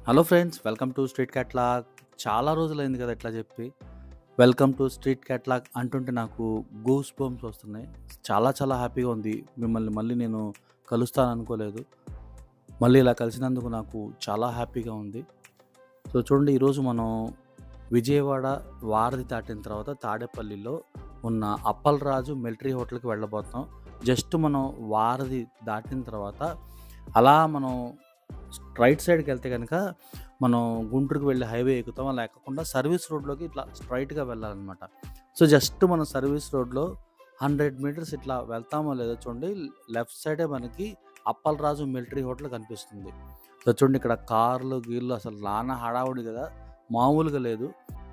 hello friends welcome to street catalog చాలా రోజులైంది కదా ఇట్లా చెప్పి వెల్కమ్ టు స్ట్రీట్ క్యాట్లాగ్ అంటుంటే నాకు గూస్ బంప్స్ వస్తున్నాయి చాలా చాలా హ్యాపీగా ఉంది మిమ్మల్ని మళ్ళీ నేను కలుస్తాను అనుకోలేదు మళ్ళీ ఇలా కలిసినందుకు నాకు చాలా హ్యాపీగా ఉంది సో చూడండి ఈరోజు మనం విజయవాడ వారధి దాటిన తర్వాత తాడేపల్లిలో ఉన్న అప్పలరాజు మిలిటరీ హోటల్కి వెళ్ళబోతున్నాం జస్ట్ మనం వారధి దాటిన తర్వాత అలా మనం రైట్ సైడ్కి వెళ్తే కనుక మనం గుంటూరుకి వెళ్ళే హైవే ఎక్కుతాం అలా ఎక్కకుండా సర్వీస్ రోడ్లోకి ఇట్లా స్ట్రైట్గా వెళ్ళాలన్నమాట సో జస్ట్ మనం సర్వీస్ రోడ్లో హండ్రెడ్ మీటర్స్ ఇట్లా వెళ్తామో లేదో చూడండి లెఫ్ట్ సైడే మనకి అప్పలరాజు మిలిటరీ హోటల్ కనిపిస్తుంది సో చూడండి ఇక్కడ కార్లు గీర్లు అసలు నానా హడావుడి కదా మామూలుగా లేదు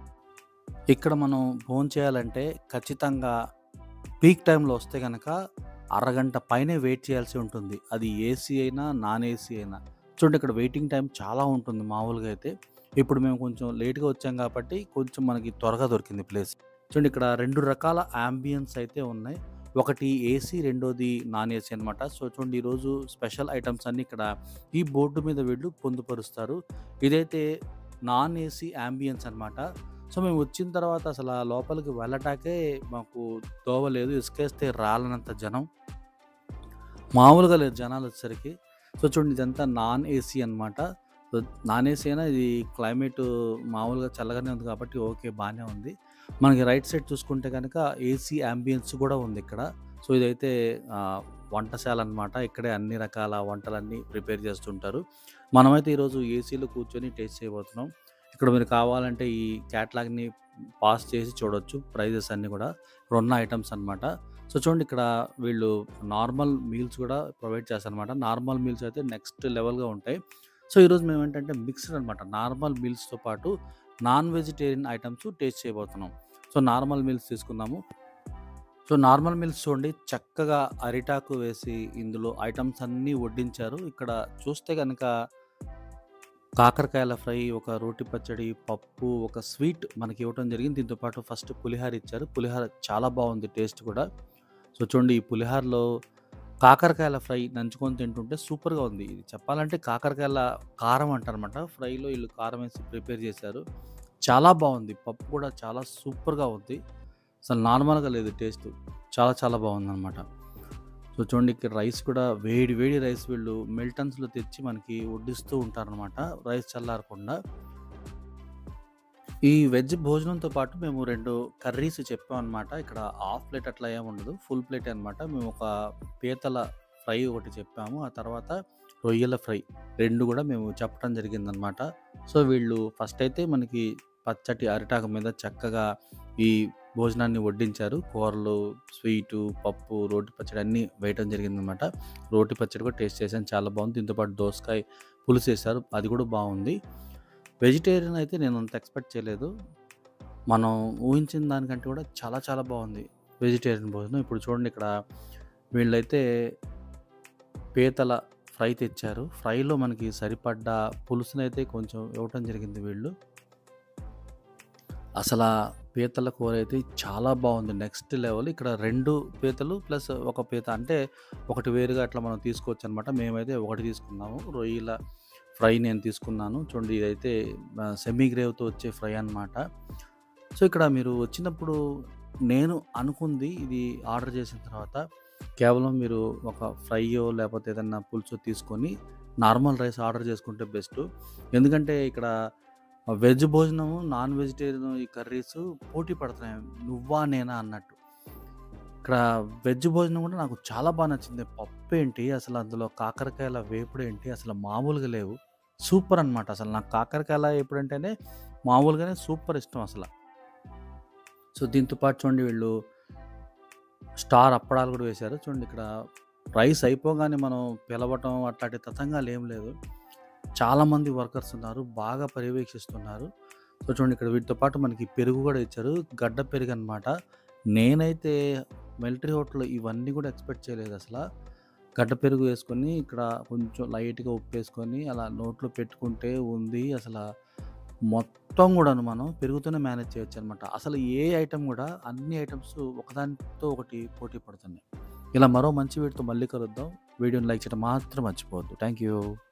ఇక్కడ మనం ఫోన్ చేయాలంటే ఖచ్చితంగా పీక్ టైంలో వస్తే కనుక అరగంట పైనే వెయిట్ చేయాల్సి ఉంటుంది అది ఏసీ అయినా నాన్ ఏసీ అయినా చూడండి ఇక్కడ వెయిటింగ్ టైం చాలా ఉంటుంది మామూలుగా అయితే ఇప్పుడు మేము కొంచెం లేట్గా వచ్చాం కాబట్టి కొంచెం మనకి త్వరగా దొరికింది ప్లేస్ చూడండి ఇక్కడ రెండు రకాల అంబియన్స్ అయితే ఉన్నాయి ఒకటి ఏసీ రెండోది నాన్ ఏసీ అనమాట సో చూడండి ఈరోజు స్పెషల్ ఐటమ్స్ అన్ని ఇక్కడ ఈ బోర్డు మీద వీళ్ళు పొందుపరుస్తారు ఇదైతే నాన్ ఏసీ అంబియన్స్ అనమాట సో మేము వచ్చిన తర్వాత అసలు ఆ లోపలికి వెళ్ళటాకే మాకు తోవలేదు ఇసుకేస్తే రాలనంత జనం మామూలుగా లేదు జనాలు వచ్చేసరికి సో చూడండి ఇదంతా నాన్ ఏసీ అనమాట సో నాన్ ఏసీ అయినా ఇది క్లైమేట్ మామూలుగా చల్లగానే ఉంది కాబట్టి ఓకే బాగానే ఉంది మనకి రైట్ సైడ్ చూసుకుంటే కనుక ఏసీ అంబియన్స్ కూడా ఉంది ఇక్కడ సో ఇదైతే ఆ, వంటశాల అనమాట ఇక్కడే అన్ని రకాల వంటలన్నీ ప్రిపేర్ చేస్తుంటారు మనమైతే ఈరోజు ఏసీలో కూర్చొని టేస్ట్ చేయబోతున్నాం ఇక్కడ మీరు కావాలంటే ఈ క్యాట్లాగ్ని పాస్ చేసి చూడొచ్చు ప్రైజెస్ అన్నీ కూడా ఇక్కడ ఉన్న ఐటమ్స్ అనమాట సో చూడండి ఇక్కడ వీళ్ళు నార్మల్ మీల్స్ కూడా ప్రొవైడ్ చేస్తారనమాట నార్మల్ మీల్స్ అయితే నెక్స్ట్ లెవెల్గా ఉంటాయి సో ఈరోజు మేము ఏంటంటే మిక్స్డ్ అనమాట నార్మల్ మీల్స్తో పాటు నాన్ వెజిటేరియన్ ఐటమ్స్ టేస్ట్ చేయబోతున్నాం సో నార్మల్ మీల్స్ తీసుకున్నాము సో నార్మల్ మీల్స్ చూడండి చక్కగా అరిటాకు వేసి ఇందులో ఐటమ్స్ అన్నీ వడ్డించారు ఇక్కడ చూస్తే కనుక కాకరకాయల ఫ్రై ఒక రోటి పచ్చడి పప్పు ఒక స్వీట్ మనకి ఇవ్వడం జరిగింది దీంతో పాటు ఫస్ట్ పులిహార ఇచ్చారు పులిహార చాలా బాగుంది టేస్ట్ కూడా సో చూడండి ఈ పులిహారలో కాకరకాయల ఫ్రై నంచుకొని తింటుంటే సూపర్గా ఉంది ఇది చెప్పాలంటే కాకరకాయల కారం అంటారనమాట ఫ్రైలో వీళ్ళు కారం వేసి ప్రిపేర్ చేశారు చాలా బాగుంది పప్పు కూడా చాలా సూపర్గా ఉంది అసలు నార్మల్గా లేదు టేస్ట్ చాలా చాలా బాగుంది అనమాట సో చూడండి ఇక్కడ రైస్ కూడా వేడి వేడి రైస్ వీళ్ళు మిల్టన్స్లో తెచ్చి మనకి వడ్డిస్తూ ఉంటారనమాట రైస్ చల్లారకుండా ఈ వెజ్ భోజనంతో పాటు మేము రెండు కర్రీస్ చెప్పాం అనమాట ఇక్కడ హాఫ్ ప్లేట్ అట్లా ఏమి ఉండదు ఫుల్ ప్లేట్ అనమాట మేము ఒక పీతల ఫ్రై ఒకటి చెప్పాము ఆ తర్వాత రొయ్యల ఫ్రై రెండు కూడా మేము చెప్పడం జరిగిందనమాట సో వీళ్ళు ఫస్ట్ అయితే మనకి పచ్చటి అరిటాకు మీద చక్కగా ఈ భోజనాన్ని వడ్డించారు కూరలు స్వీటు పప్పు రోటి పచ్చడి అన్నీ వేయటం జరిగిందనమాట రోటి పచ్చడి కూడా టేస్ట్ చేశాను చాలా బాగుంది దీంతోపాటు దోసకాయ పులుసు వేశారు అది కూడా బాగుంది వెజిటేరియన్ అయితే నేను అంత ఎక్స్పెక్ట్ చేయలేదు మనం ఊహించిన దానికంటే కూడా చాలా చాలా బాగుంది వెజిటేరియన్ భోజనం ఇప్పుడు చూడండి ఇక్కడ వీళ్ళైతే పీతల ఫ్రై తెచ్చారు ఫ్రైలో మనకి సరిపడ్డ పులుసునైతే కొంచెం ఇవ్వటం జరిగింది వీళ్ళు అసలు ఆ పీతల కూర అయితే చాలా బాగుంది నెక్స్ట్ లెవెల్ ఇక్కడ రెండు పీతలు ప్లస్ ఒక పీత అంటే ఒకటి వేరుగా అట్లా మనం తీసుకోవచ్చు అనమాట మేమైతే ఒకటి తీసుకున్నాము రొయ్యల ఫ్రై నేను తీసుకున్నాను చూడండి ఇదైతే సెమీ గ్రేవ్తో వచ్చే ఫ్రై అన్నమాట సో ఇక్కడ మీరు వచ్చినప్పుడు నేను అనుకుంది ఇది ఆర్డర్ చేసిన తర్వాత కేవలం మీరు ఒక ఫ్రైయో లేకపోతే ఏదన్నా పులుసు తీసుకొని నార్మల్ రైస్ ఆర్డర్ చేసుకుంటే బెస్ట్ ఎందుకంటే ఇక్కడ వెజ్ భోజనం నాన్ వెజిటేరియన్ ఈ కర్రీస్ పోటీ పడుతున్నాయి నువ్వా నేనా అన్నట్టు ఇక్కడ వెజ్ భోజనం కూడా నాకు చాలా బాగా నచ్చింది పప్పు ఏంటి అసలు అందులో కాకరకాయల వేపుడు ఏంటి అసలు మామూలుగా లేవు సూపర్ అన్నమాట అసలు నాకు కాకరకాయల వేపుడు అంటేనే మామూలుగానే సూపర్ ఇష్టం అసలు సో దీంతో పాటు చూడండి వీళ్ళు స్టార్ అప్పడాలు కూడా వేశారు చూడండి ఇక్కడ రైస్ అయిపోగానే మనం పిలవటం అట్లాంటి తతంగాలు ఏం లేదు చాలామంది వర్కర్స్ ఉన్నారు బాగా పర్యవేక్షిస్తున్నారు సో చూడండి ఇక్కడ వీటితో పాటు మనకి పెరుగు కూడా ఇచ్చారు గడ్డ పెరుగు అనమాట నేనైతే మిలిటరీ హోటల్లో ఇవన్నీ కూడా ఎక్స్పెక్ట్ చేయలేదు అసలు గడ్డ పెరుగు వేసుకొని ఇక్కడ కొంచెం లైట్గా ఉప్పు వేసుకొని అలా నోట్లో పెట్టుకుంటే ఉంది అసలు మొత్తం కూడాను మనం పెరుగుతూనే మేనేజ్ చేయొచ్చు అనమాట అసలు ఏ ఐటెం కూడా అన్ని ఐటమ్స్ ఒకదానితో ఒకటి పోటీ పడుతున్నాయి ఇలా మరో మంచి వీడితో మళ్ళీ కలుద్దాం వీడియోని లైక్ చేయడం మాత్రం మర్చిపోవద్దు థ్యాంక్ యూ